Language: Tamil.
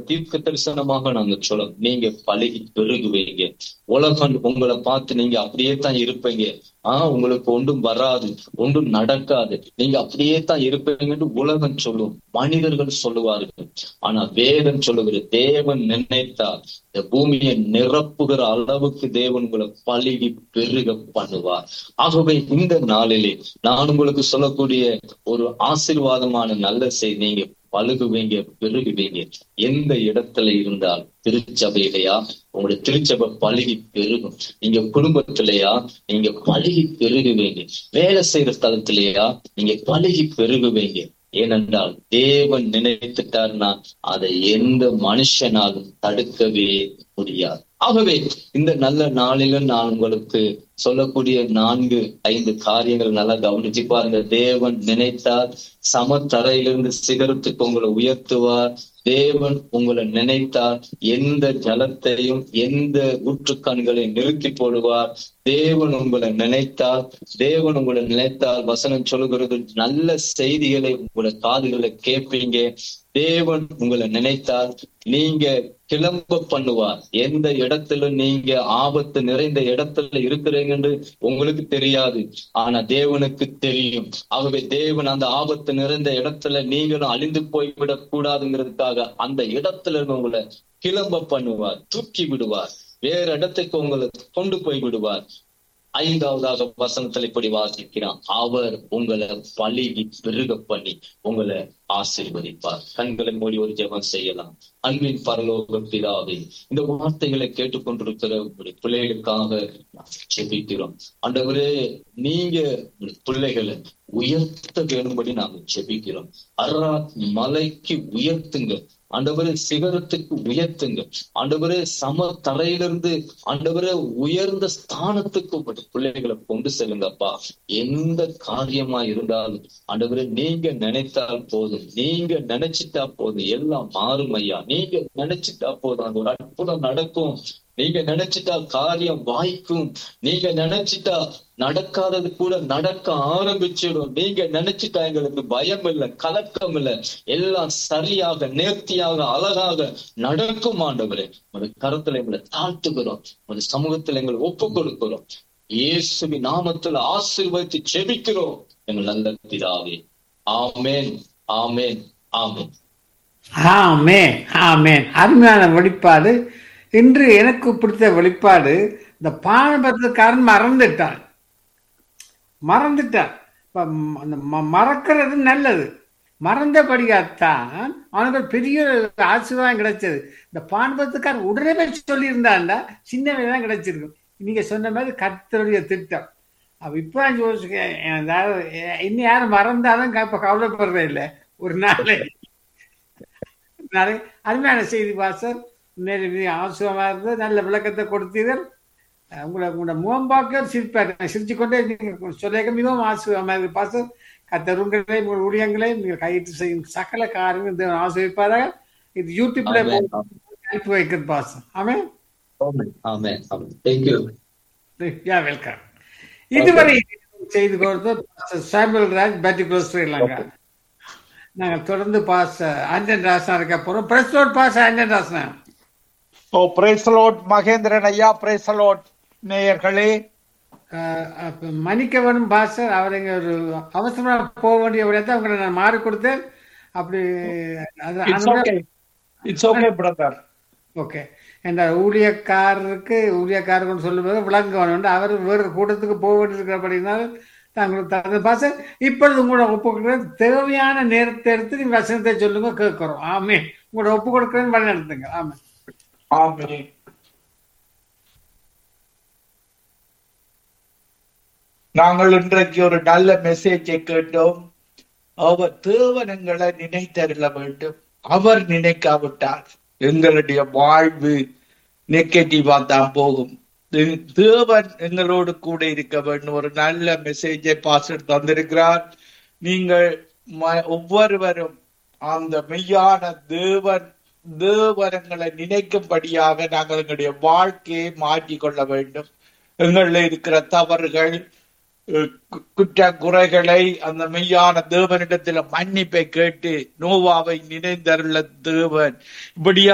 தீர்க்க தரிசனமாக நாங்க சொல்ல நீங்க பழகி பெருகுவீங்க உலகம் உங்களை பார்த்து நீங்க அப்படியே தான் இருப்பீங்க ஆஹ் உங்களுக்கு ஒன்றும் வராது ஒன்றும் நடக்காது நீங்க அப்படியே தான் இருப்பீங்கன்னு உலகம் சொல்லும் மனிதர்கள் சொல்லுவார்கள் ஆனா வேதம் சொல்லுகிற தேவன் நினைத்தால் இந்த பூமியை நிரப்புகிற அளவுக்கு தேவன் உங்களை பழகி பெருக பண்ணுவார் ஆகவே இந்த நாளிலே நான் உங்களுக்கு சொல்லக்கூடிய ஒரு ஆசீர்வாதமான நல்ல செய்தி நீங்க பழுகுவீங்க பெருகுவீங்க எந்த இடத்துல இருந்தால் திருச்சபையிலையா உங்களுடைய திருச்சபை பழுகி பெருகும் நீங்க குடும்பத்திலையா நீங்க பழுகி பெருகுவீங்க வேலை செய்யற ஸ்தலத்திலேயா நீங்க பழுகி பெருகுவீங்க ஏனென்றால் தேவன் நினைத்துட்டார்னா அதை எந்த மனுஷனாலும் தடுக்கவே முடியாது ஆகவே இந்த நல்ல நாளிலும் நான் உங்களுக்கு சொல்லக்கூடிய நான்கு ஐந்து காரியங்கள் நல்லா கவனிச்சு பாருங்க தேவன் நினைத்தார் சமத்தரையிலிருந்து சிகரத்துக்கு உங்களை உயர்த்துவார் தேவன் உங்களை நினைத்தார் எந்த ஜலத்தையும் எந்த ஊற்றுக்கண்களை நிறுத்தி போடுவார் தேவன் உங்களை நினைத்தால் தேவன் உங்களை நினைத்தால் வசனம் சொல்லுகிறது நல்ல செய்திகளை உங்களை காதுகளை கேட்பீங்க தேவன் உங்களை நினைத்தால் நீங்க கிளம்ப பண்ணுவார் எந்த இடத்துல நீங்க ஆபத்து நிறைந்த இடத்துல இருக்கிறீங்கன்னு உங்களுக்கு தெரியாது ஆனா தேவனுக்கு தெரியும் ஆகவே தேவன் அந்த ஆபத்து நிறைந்த இடத்துல நீங்களும் அழிந்து போய்விடக் கூடாதுங்கிறதுக்காக அந்த இடத்துல இருந்து உங்களை கிளம்ப பண்ணுவார் தூக்கி விடுவார் வேற இடத்துக்கு உங்களை கொண்டு போய் விடுவார் ஐந்தாவதாக வசனத்தில் இப்படி வாசிக்கிறான் அவர் உங்களை பழகி பெருக பண்ணி உங்களை ஆசீர்வதிப்பார் கண்களை மூடி ஒரு ஜெபம் செய்யலாம் அன்பின் பரலோக பிதாவே இந்த வார்த்தைகளை கேட்டுக்கொண்டிருக்கிற உங்களுடைய பிள்ளைகளுக்காக ஜெபிக்கிறோம் ஆண்டவரே நீங்க பிள்ளைகளை உயர்த்த வேணும்படி நாங்க ஜெபிக்கிறோம் அரா மலைக்கு உயர்த்துங்க ஆண்டவரே சிகரத்துக்கு உயர்த்துங்க ஆண்டவரே சம தரையிலிருந்து ஆண்டவரே உயர்ந்த ஸ்தானத்துக்கு பிள்ளைகளை கொண்டு செல்லுங்கப்பா எந்த காரியமா இருந்தாலும் ஆண்டவரே நீங்க நினைத்தால் போதும் நீங்க நினைச்சிட்டா போதும் எல்லாம் மாறும் ஐயா நீங்க நினைச்சிட்டா போதும் அந்த ஒரு அற்புதம் நடக்கும் நீங்க நினைச்சிட்டா காரியம் வாய்க்கும் நீங்க நினைச்சிட்டா நடக்காதது கூட நடக்க ஆரம்பிச்சிடும் நீங்க நினைச்சிட்டா எங்களுக்கு பயம் இல்லை கலக்கம் இல்லை எல்லாம் சரியாக நேர்த்தியாக அழகாக நடக்கும் ஆண்டவரே ஒரு கருத்துல எங்களை தாழ்த்துகிறோம் ஒரு சமூகத்துல எங்களை ஒப்பு கொடுக்கிறோம் இயேசுவி நாமத்துல ஆசீர்வதித்து செபிக்கிறோம் எங்கள் நல்ல பிதாவே ஆமேன் ஆமேன் ஆமேன் ஆமே ஆமேன் அருமையான வெளிப்பாடு இன்று எனக்கு பிடித்த வெளிப்பாடு இந்த பானபத்திரக்காரன் மறந்துட்டான் மறந்துட்டான் அந்த மறக்கிறது நல்லது மறந்தபடியாத்தான் அவனுக்கு ஒரு பெரிய ஆசீர்வாதம் கிடைச்சது இந்த பான்பத்துக்காரன் உடனே போய் சொல்லியிருந்தாண்டா சின்ன தான் கிடைச்சிருக்கும் நீங்க சொன்ன மாதிரி கர்த்தருடைய திட்டம் அப்ப இப்ப நான் யோசிக்கிறேன் இன்னும் யாரும் மறந்தாலும் இப்ப கவலைப்படுறேன் இல்லை ஒரு நாளை நாளை அருமையான செய்தி பாசர் நேரடி அவசரமா இருந்தது நல்ல விளக்கத்தை கொடுத்தீர்கள் உங்களை உங்களோட முகம் பார்க்க சிரிப்பார் சிரிச்சு கொண்டே நீங்க சொல்லிக்க மிகவும் ஆசீர்வாதமாக இருக்கு பாசர் கத்தருங்களை உங்கள் ஊழியங்களை நீங்கள் கையிட்டு செய்யும் சகல காரியங்கள் ஆசிரியப்பாராக இது யூடியூப்ல அனுப்பி வைக்கிறது பாசம் ஆமே யா வெல்கம் இதுவரை செய்து கொடுத்த சாமுவல் ராஜ் பேட்டிகுலர் ஸ்ரீலங்கா நாங்கள் தொடர்ந்து பாஸ் ஆண்டன் ராசனா இருக்க போறோம் பிரஸ் ரோட் பாஸ் ஆண்டன் ராசனா ஓ பிரேசலோட் மகேந்திரன் ஐயா பிரேசலோட் நேயர்களே மன்னிக்கவனும் பாஸ்டர் அவர் இங்க ஒரு அவசரமா போக வேண்டிய விடத்தை உங்களை நான் மாறி கொடுத்தேன் அப்படி இட்ஸ் ஓகே பிரதர் ஓகே என்ற ஊழியக்காரருக்கு ஊழியக்காரர்கள் சொல்லும்போது விளங்க வேணும் அவர் வேறு கூட்டத்துக்கு போக வேண்டியிருக்கிறபடினால தாங்களுக்கு தகுந்த பாச இப்பொழுது உங்களோட ஒப்பு கொடுக்குறது தேவையான நேரத்தை எடுத்து நீங்க வசனத்தை சொல்லுங்க கேட்கிறோம் ஆமே உங்களோட ஒப்பு கொடுக்குறேன்னு வழி நடத்துங்க ஆமே ஆமே நாங்கள் இன்றைக்கு ஒரு நல்ல மெசேஜை கேட்டோம் அவர் தேவனங்களை நினைத்தருள வேண்டும் அவர் நினைக்காவிட்டார் எங்களுடைய வாழ்வு நெகட்டிவா தான் போகும் தேவன் எங்களோடு கூட இருக்க வேண்டும் ஒரு நல்ல மெசேஜை பாஸ்டர் தந்திருக்கிறார் நீங்கள் ஒவ்வொருவரும் அந்த மெய்யான தேவன் தேவனங்களை நினைக்கும்படியாக நாங்கள் எங்களுடைய வாழ்க்கையை மாற்றிக்கொள்ள வேண்டும் எங்களில் இருக்கிற தவறுகள் குற்ற குறைகளை அந்த மெய்யான தேவனிடத்துல மன்னிப்பை கேட்டு நோவாவை நினைந்தருள தேவன் இப்படியா